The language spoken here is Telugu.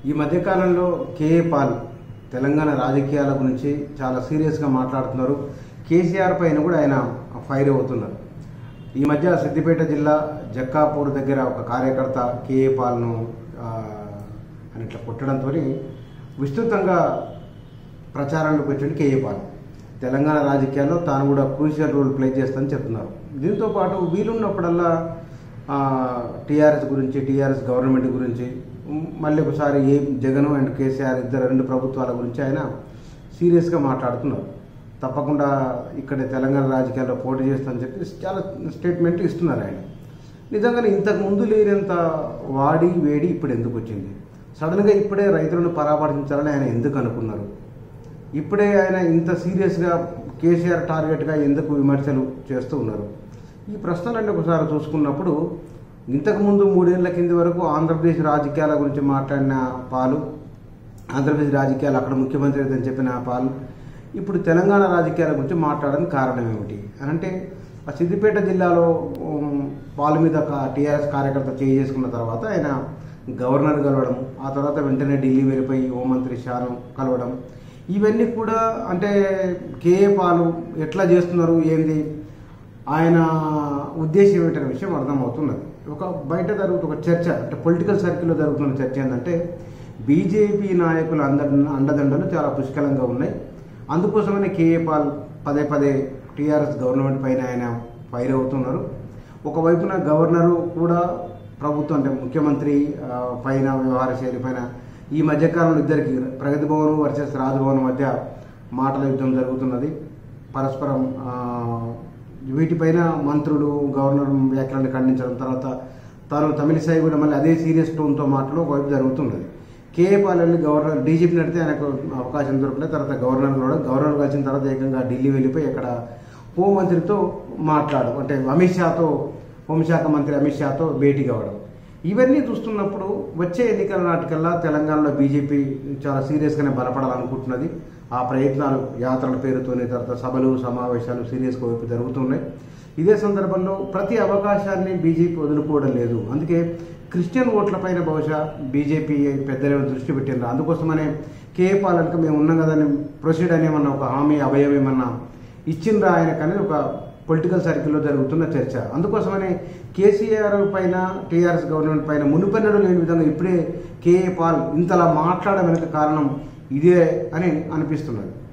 ఈ మధ్యకాలంలో కేఏ పాల్ తెలంగాణ రాజకీయాల గురించి చాలా సీరియస్గా మాట్లాడుతున్నారు కేసీఆర్ పైన కూడా ఆయన ఫైర్ అవుతున్నారు ఈ మధ్య సిద్దిపేట జిల్లా జక్కాపూర్ దగ్గర ఒక కార్యకర్త కేఏ పాల్ను ఆ, అని ఇట్లా కొట్టడంతో విస్తృతంగా ప్రచారంలోకి వచ్చింది కేఏ పాల్ తెలంగాణ రాజకీయాల్లో తాను కూడా క్రూషియల్ రోల్ ప్లే చేస్తానని చెప్తున్నారు దీంతో పాటు వీలున్నప్పుడల్లా టీఆర్ఎస్ గురించి టీఆర్ఎస్ గవర్నమెంట్ గురించి ఉమ్, మళ్ళీ ఒకసారి ఏ జగన్ అండ్ కేసీఆర్ ఇద్దరు రెండు ప్రభుత్వాల గురించి ఆయన సీరియస్గా మాట్లాడుతున్నారు తప్పకుండా ఇక్కడ తెలంగాణ రాజకీయాల్లో పోటీ చేస్తానని చెప్పి చాలా స్టేట్మెంట్ ఇస్తున్నారు ఆయన నిజంగానే ఇంతకు ముందు లేనంత వాడి వేడి ఇప్పుడు ఎందుకు వచ్చింది సడన్గా ఇప్పుడే రైతులను పరామర్శించాలని ఆయన ఎందుకు అనుకున్నారు ఇప్పుడే ఆయన ఇంత సీరియస్గా కేసీఆర్ టార్గెట్గా ఎందుకు విమర్శలు చేస్తూ ఉన్నారు ఈ ప్రశ్నలన్నీ ఒకసారి చూసుకున్నప్పుడు ఇంతకుముందు మూడేళ్ల కింది వరకు ఆంధ్రప్రదేశ్ రాజకీయాల గురించి మాట్లాడిన పాలు ఆంధ్రప్రదేశ్ రాజకీయాలు అక్కడ ముఖ్యమంత్రి అని చెప్పిన పాలు ఇప్పుడు తెలంగాణ రాజకీయాల గురించి మాట్లాడడానికి కారణం ఏమిటి అని అంటే ఆ సిద్దిపేట జిల్లాలో ఉమ్, పాలు మీద టీఆర్ఎస్ కార్యకర్త చేయి చేసుకున్న తర్వాత ఆయన గవర్నర్ కలవడం ఆ తర్వాత వెంటనే ఢిల్లీ వెళ్ళిపోయి హోంమంత్రి షాను కలవడం ఇవన్నీ కూడా అంటే కేఏ పాలు ఎట్లా చేస్తున్నారు ఏంది ఆయన ఉద్దేశం ఏంటనే విషయం అర్థమవుతున్నది ఒక బయట జరుగుతున్న ఒక చర్చ అంటే పొలిటికల్ సర్కిల్లో జరుగుతున్న చర్చ ఏంటంటే బీజేపీ నాయకుల అంద అండదండలు చాలా పుష్కలంగా ఉన్నాయి అందుకోసమనే కేఏ పాల్ పదే పదే టీఆర్ఎస్ గవర్నమెంట్ పైన ఆయన ఫైర్ అవుతున్నారు ఒకవైపున గవర్నరు కూడా ప్రభుత్వం అంటే ముఖ్యమంత్రి ఆ, పైన వ్యవహార శైలి పైన ఈ మధ్యకాలంలో ఇద్దరికి ప్రగతి భవన్ వర్సెస్ రాజ్భవన్ మధ్య మాటల యుద్ధం జరుగుతున్నది పరస్పరం ఆ, వీటిపైన మంత్రులు గవర్నర్ వ్యాఖ్యలను ఖండించడం తర్వాత తాను తమిళిసాయి కూడా మళ్ళీ అదే సీరియస్ టోన్తో మాటలు ఒకవైపు జరుగుతున్నది కేఏ పాలెల్లి గవర్నర్ డీజీపీ నడితే ఆయనకు అవకాశం దొరకలేదు తర్వాత గవర్నర్ కూడా గవర్నర్ వచ్చిన తర్వాత ఏకంగా ఢిల్లీ వెళ్ళిపోయి అక్కడ హోంమంత్రితో మాట్లాడు అంటే అమిత్ షాతో హోంశాఖ మంత్రి అమిత్ షాతో భేటీ కావడం ఇవన్నీ చూస్తున్నప్పుడు వచ్చే ఎన్నికల నాటికల్లా తెలంగాణలో బీజేపీ చాలా సీరియస్గానే బలపడాలనుకుంటున్నది ఆ ప్రయత్నాలు యాత్రల పేరుతోనే తర్వాత సభలు సమావేశాలు సీరియస్గా వైపు జరుగుతున్నాయి ఇదే సందర్భంలో ప్రతి అవకాశాన్ని బీజేపీ వదులుకోవడం లేదు అందుకే క్రిస్టియన్ ఓట్లపైన బహుశా బీజేపీ పెద్దలు దృష్టి పెట్టిండ్రు అందుకోసమనే కే పాలనకు మేము ఉన్నాం కదని ప్రొసీడ్ అనేమన్నా ఒక హామీ అభయం ఏమన్నా ఇచ్చిండ్రా ఆయనకు అనేది ఒక పొలిటికల్ సర్కిల్లో జరుగుతున్న చర్చ అందుకోసమనే కేసీఆర్ పైన టీఆర్ఎస్ గవర్నమెంట్ పైన మునుపెన్నడు లేని విధంగా ఇప్పుడే కేఏ పాల్ ఇంతలా మాట్లాడడం వెనుక కారణం ఇదే అని అనిపిస్తున్నది